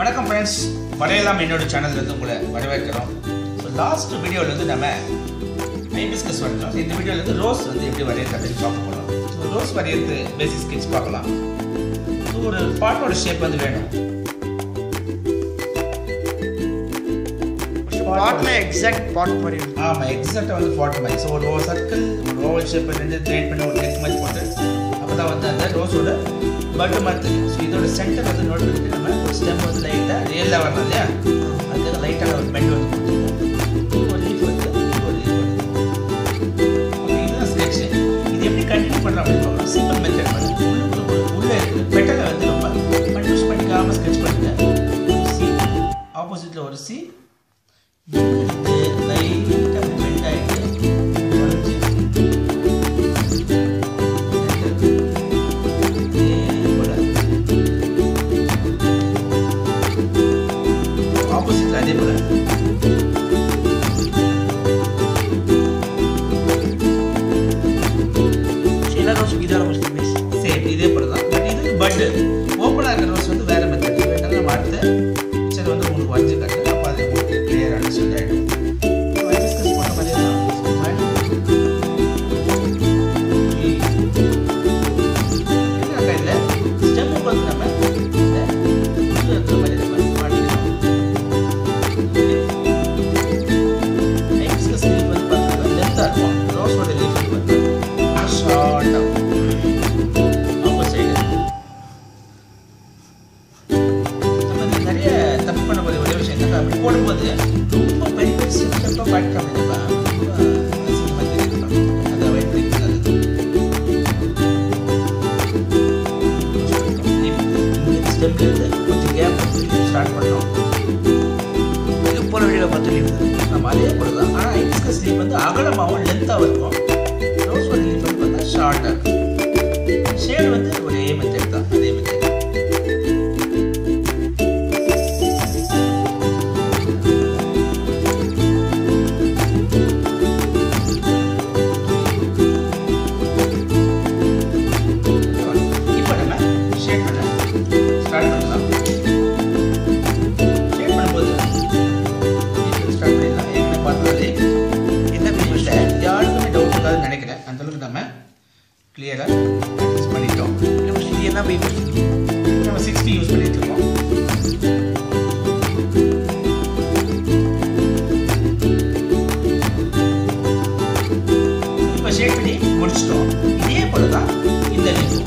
வணக்கம் ஃப்ரெண்ட்ஸ் வரையலாம் என்னோட சேனல்ல இருந்து உங்களை வரவேற்கிறோம் ஸோ லாஸ்ட் வீடியோவில் வந்து நம்ம ஹைபிஸ்கஸ் வரைஞ்சோம் இந்த வீடியோவில் வந்து ரோஸ் வந்து எப்படி வரையிறது அப்படின்னு பார்க்க போகிறோம் ஸோ ரோஸ் வரையிறது பேசிக் ஸ்கெட்ச் பார்க்கலாம் ஸோ ஒரு பாட்டோட ஷேப் வந்து வேணும் பாட்ல எக்ஸாக்ட் பாட் மாதிரி இருக்கும் ஆமாம் எக்ஸாக்டாக வந்து ஃபார்ட் மாதிரி ஸோ ஒரு சர்க்கிள் ஒரு ஓவல் ஷேப் ரெண்டு கிரியேட் பண்ணி ஒரு நெக் மாதிரி போட்டு அப்போ தான் வந்து அந்த ரோஸோட பட்டு மாதிரி தெரியும் ஸோ இதோட சென்டர் வந்து நோட் பண்ணிட்டு நம்ம ஒரு ஸ்டெம் வந்து லைட்டாக ரியலாக வரணும் இல்லையா அதுக்காக லைட்டாக ஒரு பெண்ட் வந்து கொடுத்துருக்கோம் ஒரு லீஃப் வந்து ஒரு லீஃப் வந்து ஓகே இதுதான் ஸ்கெட்ச் இது எப்படி கண்டினியூ பண்ணுறோம் அப்படின்னு பார்க்கலாம் சிம்பிள் மெத்தட் பண்ணி உள்ளுக்குள்ள உள்ளே இருக்குது பெட்டலை வந்து ரொம்ப கன்ஃபியூஸ் பண்ணிக்காமல் ஸ்கெட்ச் பண்ணுங்க சி ஆப்போசிட்டில் ஒரு சி இங்கிருந்து லைட்டாக பெண்ட் ஆகிட்டு குறைஞ்சி ஆப்போசிட்ல அதே போல சில ரோஸ் இதான முஸ்லிம் மிஸ் சேம் இதே போல தான் பட் இது பட் ஓப்பனாக இருக்கிற ரோஸ் வந்து வேற மெத்தட் வேணாலும் நம்ம அடுத்த பிக்சர் வந்து உங்களுக்கு வரைஞ்சு காட்டு அப்போ அது உங்களுக்கு கிளியர் அண்டர்ஸ்டாண்ட் ஆகிடும் டிஸ்கஸ் பண்ண மாதிரி தான் இல்லை ஸ்டெம்முக்கு வந்து நம்ம இந்த உள்ள இருக்கிற மாதிரி நம்ம மாட்டிக்கலாம் ஹைபிஸ்கஸ் லீஃப் வந்து பார்த்தீங்கன்னா லென்த்தாக இருக்கும் ரோஸோட லீஃப் வந்து பார்த்தீங்கன்னா ஷார்ட்டாக ஆப்போசிட் சைடு நம்ம வந்து நிறைய தப்பு பண்ண போகிற ஒரே விஷயம் என்னன்னா அப்படி போடும்போது ரொம்ப பெரிய பெரிய ஸ்டெப்பாக பாட்டு அப்படின்னா ரொம்ப அசிங்கமாக தெரியும் அதை அவாய்ட் பண்ணிக்கிறது நல்லது ஸ்டெப்லேருந்து கொஞ்சம் கேப் ஸ்டார்ட் பண்ணோம் இது போன வீடியோல பார்த்து லீவ் நம்ம அதே போல தான் ஆனால் ஹைபிஸ்கஸ் லீஃப் வந்து அகலமாகவும் லென்த்தாகவும் இருக்கும் ரோஸ் லீஃப் வந்து பார்த்தா ஷார்ட்டாக இருக்கும் ஷேட் வந்து ஒரே மெத்தட் தான் அதே மெத்தட் இப்போ நம்ம ஷேட் பண்ண ஸ்டார்ட் பண்ணலாம் ஷேட் பண்ணும்போது ஸ்டார்ட் பண்ணிடலாம் ஏற்கனவே பார்த்தது என்ன விஷயத்தில் யாருக்குமே டவுட் இருக்காதுன்னு நினைக்கிறேன் அந்த அளவுக்கு நம்ம கிளியராக ப்ராக்டிஸ் பண்ணிட்டோம் இது என்ன பை நம்ம சிக்ஸ் பி யூஸ் பண்ணிட்டு இருக்கோம் இப்போ ஷேட் பண்ணி முடிச்சிட்டோம் இதே போல தான் இந்த லீஃப்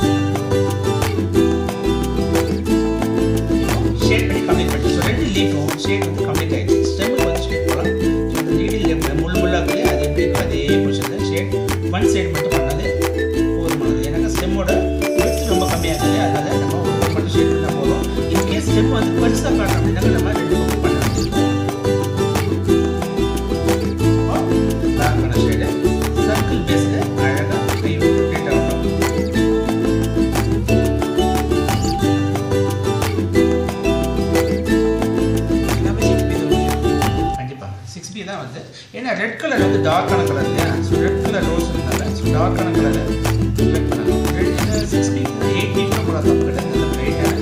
ஷேட் பண்ணி கம்ப்ளீட் பண்ணி ஸோ ரெண்டு லீஃபும் ஷேட் வந்து கம்ப்ளீட் ஆயிடுச்சு ஸ்டெம்முக்கு வந்து ஷேட் போகலாம் ஸோ அந்த நீடில் முள் முள்ளாக அது எப்படி இருக்கோ அதே பொசிஷனில் ஷேட் ஒன் சைடு மட்டும் பண்ணாது போதுமானது எனக்கு ஸ்டெம்மோட விட்த் ரொம்ப கம்மியாக இருக்குது அதனால நம்ம ஒரு பக்கம் மட்டும் ஷேட் பண்ணால் போதும் இன்கேஸ் ஸ்டெம் வந்து பெருசாக காட்டணும் அப்படின்னா நம்ம ரெண்டு பக்கம் பண்ண வேண்டியிருக்கும் டார்க்கான ஷேடு சர்க்கிள் பேஸில் அழகாக கை ரொட்டேட் ஆகணும் எல்லாமே சிக்ஸ் பை கண்டிப்பாக சிக்ஸ் பி தான் வந்து ஏன்னா ரெட் கலர் வந்து டார்க்கான கலர் இல்லையா ஸோ ரெட் கலர் ரோஸ் இருந்தால ஸோ டார்க்கான கலரை செலக்ட் பண்ணணும் ரெட் இந்த சிக்ஸ் பி எயிட் பி கூட போல தப்பு கிடையாது நல்ல பிரைட்டான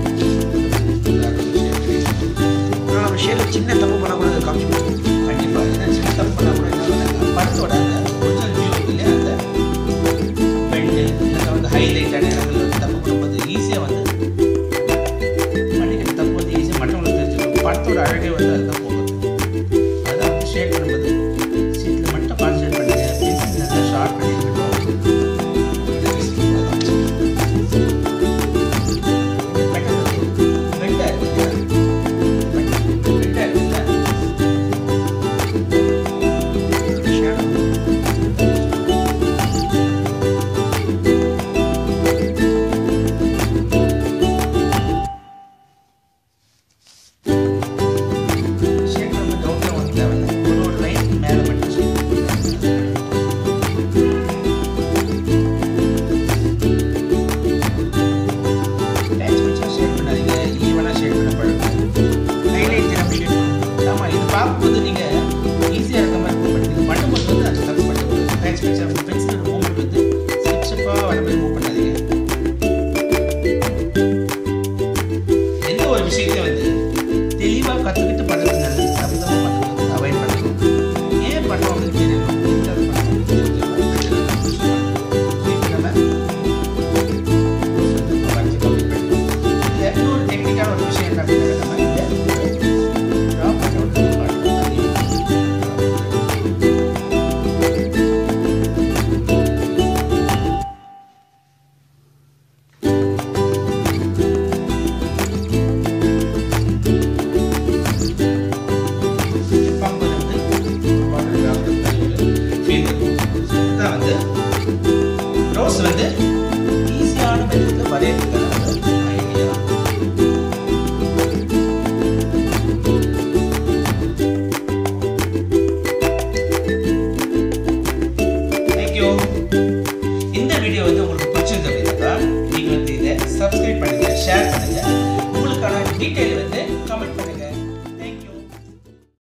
ஆனால் நம்ம ஷேல சின்ன தப்பு பண்ணக்கூடாது காமிச்சு கண்டிப்பாக ஏன்னா சின்ன தப்பு பண்ணால் கூட என்ன பண்ணாங்க படத்தோட அந்த ஒரிஜினல் வியூ இருக்கு இல்லையா அந்த பெண்டு இல்லை வந்து ஹைலைட்டான இடங்கள் வந்து தப்பு பண்ணும்போது ஈஸியாக வந்து பண்ணிக்கிற தப்பு வந்து ஈஸியாக மற்றவங்களுக்கு தெரிஞ்சுக்கணும் படத்தோட அழகே வந்து அதுதான் போகுது அதான் வந்து ஷேட் பண்ணும்போது சீட்டில் மட்டும் கான்சன்ட்ரேட் பண்ணுங்க பென்சில் நல்லா ஷார்ப் பண்ணிருக்கட்டும் வந்து ரோஸ் வந்து ஈஸியான மெத்தடில் வரையறதுக்கான ஐடியா தேங்க்யூ இந்த வீடியோ வந்து உங்களுக்கு பிடிச்சிருந்து அப்படின்னாக்கா நீங்கள் வந்து இதை சப்ஸ்கிரைப் பண்ணுங்க ஷேர் பண்ணுங்க உங்களுக்கான டீட்டெயில் வந்து கமெண்ட் பண்ணுங்க